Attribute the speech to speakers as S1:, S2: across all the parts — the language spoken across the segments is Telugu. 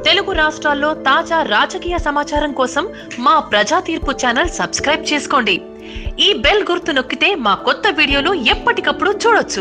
S1: తెలుగు రాష్ట్రాల్లో తాజా రాజకీయ సమాచారం కోసం మా ప్రజా తీర్పు ఛానల్ సబ్స్క్రైబ్ చేసుకోండి ఈ బెల్ గుర్తు నొక్కితే మా కొత్త వీడియోలు ఎప్పటికప్పుడు చూడొచ్చు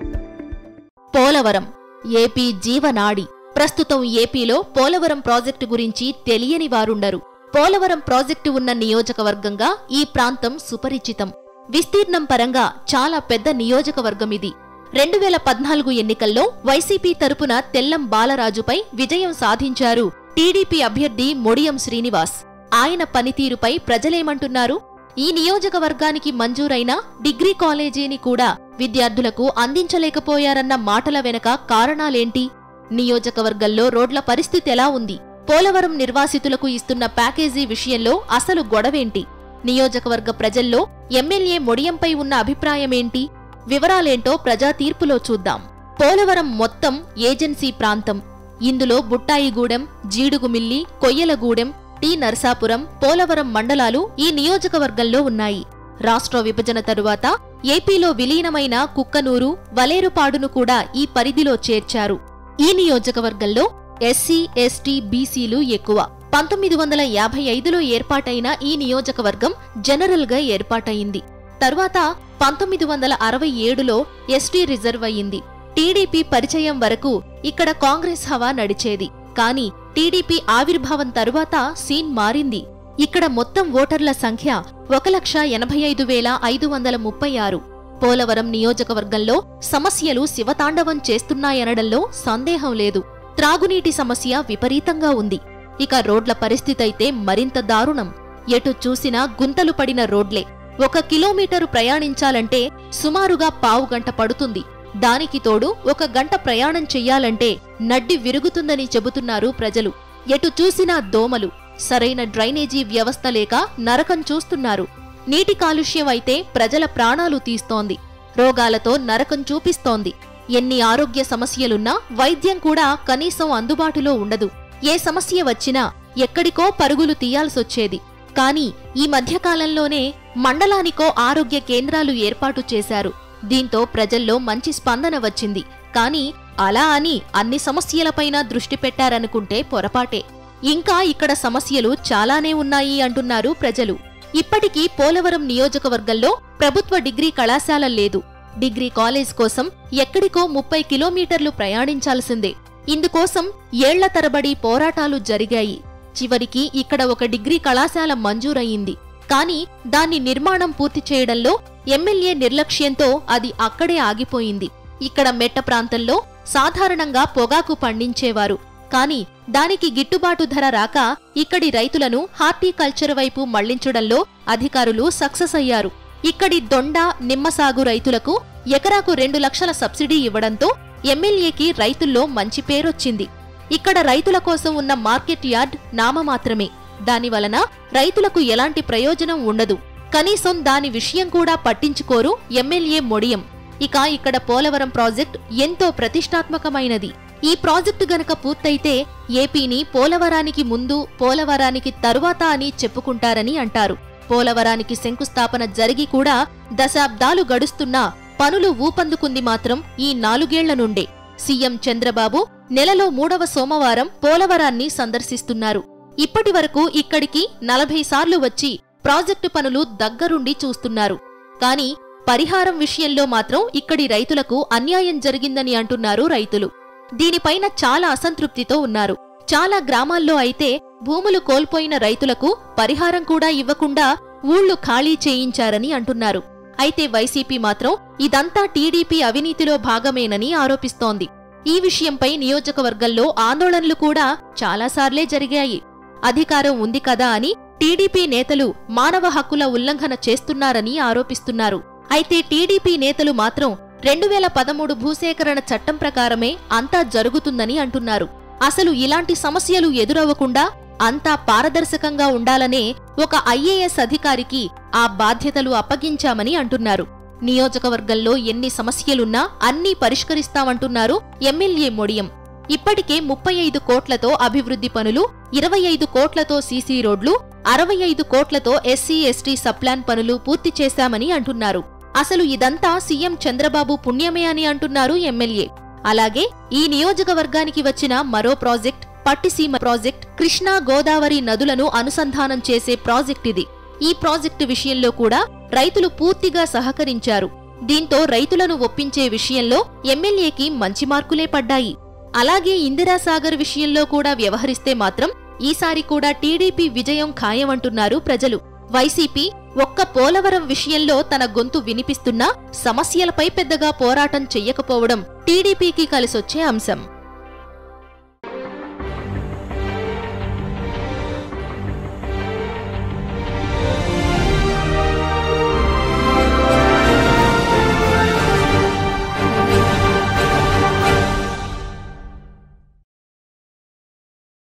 S2: పోలవరం ఏపీ జీవనాడి ప్రస్తుతం ఏపీలో పోలవరం ప్రాజెక్టు గురించి తెలియని వారుండరు పోలవరం ప్రాజెక్టు ఉన్న నియోజకవర్గంగా ఈ ప్రాంతం సుపరిచితం విస్తీర్ణం పరంగా చాలా పెద్ద నియోజకవర్గం ఇది రెండు వేల పద్నాలుగు ఎన్నికల్లో వైసీపీ తరపున తెల్లం బాలరాజుపై విజయం సాధించారు టీడీపీ అభ్యర్థి మొడియం శ్రీనివాస్ ఆయన పనితీరుపై ప్రజలేమంటున్నారు ఈ నియోజకవర్గానికి మంజూరైన డిగ్రీ కాలేజీని కూడా విద్యార్థులకు అందించలేకపోయారన్న మాటల వెనక కారణాలేంటి నియోజకవర్గంలో రోడ్ల పరిస్థితి ఎలా ఉంది పోలవరం నిర్వాసితులకు ఇస్తున్న ప్యాకేజీ విషయంలో అసలు గొడవేంటి నియోజకవర్గ ప్రజల్లో ఎమ్మెల్యే మొడియంపై ఉన్న అభిప్రాయమేంటి వివరాలేంటో ప్రజా తీర్పులో చూద్దాం పోలవరం మొత్తం ఏజెన్సీ ప్రాంతం ఇందులో బుట్టాయిగూడెం జీడుగుమిల్లి కొయ్యలగూడెం టి నరసాపురం పోలవరం మండలాలు ఈ నియోజకవర్గంలో ఉన్నాయి రాష్ట్ర విభజన తరువాత ఏపీలో విలీనమైన కుక్కనూరు వలేరుపాడును కూడా ఈ పరిధిలో చేర్చారు ఈ నియోజకవర్గంలో ఎస్సీ ఎస్టీ బీసీలు ఎక్కువ పంతొమ్మిది వందల యాభై ఐదులో ఏర్పాటైన ఈ నియోజకవర్గం జనరల్ గా ఏర్పాటయింది తరువాత పంతొమ్మిది వందల అరవై ఏడులో ఎస్టీ రిజర్వ్ అయింది టీడీపీ పరిచయం వరకు ఇక్కడ కాంగ్రెస్ హవా నడిచేది కానీ టీడీపీ ఆవిర్భావం తరువాత సీన్ మారింది ఇక్కడ మొత్తం ఓటర్ల సంఖ్య ఒక లక్ష ఎనభై ఐదు వేల ఐదు వందల ముప్పై ఆరు పోలవరం నియోజకవర్గంలో సమస్యలు శివతాండవం చేస్తున్నాయనడంలో సందేహం లేదు త్రాగునీటి సమస్య విపరీతంగా ఉంది ఇక రోడ్ల పరిస్థితైతే మరింత దారుణం ఎటు చూసినా గుంతలు పడిన రోడ్లే ఒక కిలోమీటరు ప్రయాణించాలంటే సుమారుగా పావు గంట పడుతుంది దానికి తోడు ఒక గంట ప్రయాణం చెయ్యాలంటే నడ్డి విరుగుతుందని చెబుతున్నారు ప్రజలు ఎటు చూసినా దోమలు సరైన డ్రైనేజీ వ్యవస్థ లేక నరకం చూస్తున్నారు నీటి కాలుష్యం అయితే ప్రజల ప్రాణాలు తీస్తోంది రోగాలతో నరకం చూపిస్తోంది ఎన్ని ఆరోగ్య సమస్యలున్నా వైద్యం కూడా కనీసం అందుబాటులో ఉండదు ఏ సమస్య వచ్చినా ఎక్కడికో పరుగులు తీయాల్సొచ్చేది కానీ ఈ మధ్యకాలంలోనే మండలానికో ఆరోగ్య కేంద్రాలు ఏర్పాటు చేశారు దీంతో ప్రజల్లో మంచి స్పందన వచ్చింది కానీ అలా అని అన్ని సమస్యలపైన దృష్టి పెట్టారనుకుంటే పొరపాటే ఇంకా ఇక్కడ సమస్యలు చాలానే ఉన్నాయి అంటున్నారు ప్రజలు ఇప్పటికీ పోలవరం నియోజకవర్గంలో ప్రభుత్వ డిగ్రీ కళాశాల లేదు డిగ్రీ కాలేజ్ కోసం ఎక్కడికో ముప్పై కిలోమీటర్లు ప్రయాణించాల్సిందే ఇందుకోసం ఏళ్ల తరబడి పోరాటాలు జరిగాయి చివరికి ఇక్కడ ఒక డిగ్రీ కళాశాల మంజూరయింది కానీ దాని నిర్మాణం పూర్తి చేయడంలో ఎమ్మెల్యే నిర్లక్ష్యంతో అది అక్కడే ఆగిపోయింది ఇక్కడ మెట్ట ప్రాంతంలో సాధారణంగా పొగాకు పండించేవారు కానీ దానికి గిట్టుబాటు ధర రాక ఇక్కడి రైతులను హార్టికల్చర్ వైపు మళ్లించడంలో అధికారులు సక్సెస్ అయ్యారు ఇక్కడి దొండ నిమ్మ సాగు రైతులకు ఎకరాకు రెండు లక్షల సబ్సిడీ ఇవ్వడంతో ఎమ్మెల్యేకి రైతుల్లో మంచి పేరొచ్చింది ఇక్కడ రైతుల కోసం ఉన్న మార్కెట్ యార్డ్ నామమాత్రమే దానివలన రైతులకు ఎలాంటి ప్రయోజనం ఉండదు కనీసం దాని విషయం కూడా పట్టించుకోరు ఎమ్మెల్యే మొడియం ఇక ఇక్కడ పోలవరం ప్రాజెక్ట్ ఎంతో ప్రతిష్టాత్మకమైనది ఈ ప్రాజెక్టు గనక పూర్తయితే ఏపీని పోలవరానికి ముందు పోలవరానికి తరువాత అని చెప్పుకుంటారని అంటారు పోలవరానికి శంకుస్థాపన జరిగి కూడా దశాబ్దాలు గడుస్తున్నా పనులు ఊపందుకుంది మాత్రం ఈ నాలుగేళ్ల నుండే సీఎం చంద్రబాబు నెలలో మూడవ సోమవారం పోలవరాన్ని సందర్శిస్తున్నారు ఇప్పటి వరకు ఇక్కడికి నలభై సార్లు వచ్చి ప్రాజెక్టు పనులు దగ్గరుండి చూస్తున్నారు కానీ పరిహారం విషయంలో మాత్రం ఇక్కడి రైతులకు అన్యాయం జరిగిందని అంటున్నారు రైతులు దీనిపైన చాలా అసంతృప్తితో ఉన్నారు చాలా గ్రామాల్లో అయితే భూములు కోల్పోయిన రైతులకు పరిహారం కూడా ఇవ్వకుండా ఊళ్లు ఖాళీ చేయించారని అంటున్నారు అయితే వైసీపీ మాత్రం ఇదంతా టీడీపీ అవినీతిలో భాగమేనని ఆరోపిస్తోంది ఈ విషయంపై నియోజకవర్గంలో ఆందోళనలు కూడా చాలాసార్లే జరిగాయి అధికారం ఉంది కదా అని టీడీపీ నేతలు మానవ హక్కుల ఉల్లంఘన చేస్తున్నారని ఆరోపిస్తున్నారు అయితే టీడీపీ నేతలు మాత్రం రెండు వేల పదమూడు భూసేకరణ చట్టం ప్రకారమే అంతా జరుగుతుందని అంటున్నారు అసలు ఇలాంటి సమస్యలు ఎదురవ్వకుండా అంతా పారదర్శకంగా ఉండాలనే ఒక ఐఏఎస్ అధికారికి ఆ బాధ్యతలు అప్పగించామని అంటున్నారు నియోజకవర్గంలో ఎన్ని సమస్యలున్నా అన్నీ పరిష్కరిస్తామంటున్నారు ఎమ్మెల్యే మొడియం ఇప్పటికే ముప్పై ఐదు కోట్లతో అభివృద్ధి పనులు ఇరవై ఐదు కోట్లతో సీసీ రోడ్లు అరవై ఐదు కోట్లతో ఎస్సీ ఎస్టీ సప్లాన్ పనులు పూర్తి చేశామని అంటున్నారు అసలు ఇదంతా సీఎం చంద్రబాబు పుణ్యమే అని అంటున్నారు ఎమ్మెల్యే అలాగే ఈ నియోజకవర్గానికి వచ్చిన మరో ప్రాజెక్ట్ పట్టిసీమ ప్రాజెక్ట్ కృష్ణా గోదావరి నదులను అనుసంధానం చేసే ప్రాజెక్ట్ ఇది ఈ ప్రాజెక్టు విషయంలో కూడా రైతులు పూర్తిగా సహకరించారు దీంతో రైతులను ఒప్పించే విషయంలో ఎమ్మెల్యేకి మంచి మార్కులే పడ్డాయి అలాగే ఇందిరాసాగర్ విషయంలో కూడా వ్యవహరిస్తే మాత్రం ఈసారి కూడా టీడీపీ విజయం ఖాయమంటున్నారు ప్రజలు వైసీపీ ఒక్క పోలవరం విషయంలో తన గొంతు వినిపిస్తున్నా సమస్యలపై పెద్దగా పోరాటం చెయ్యకపోవడం టీడీపీకి కలిసొచ్చే అంశం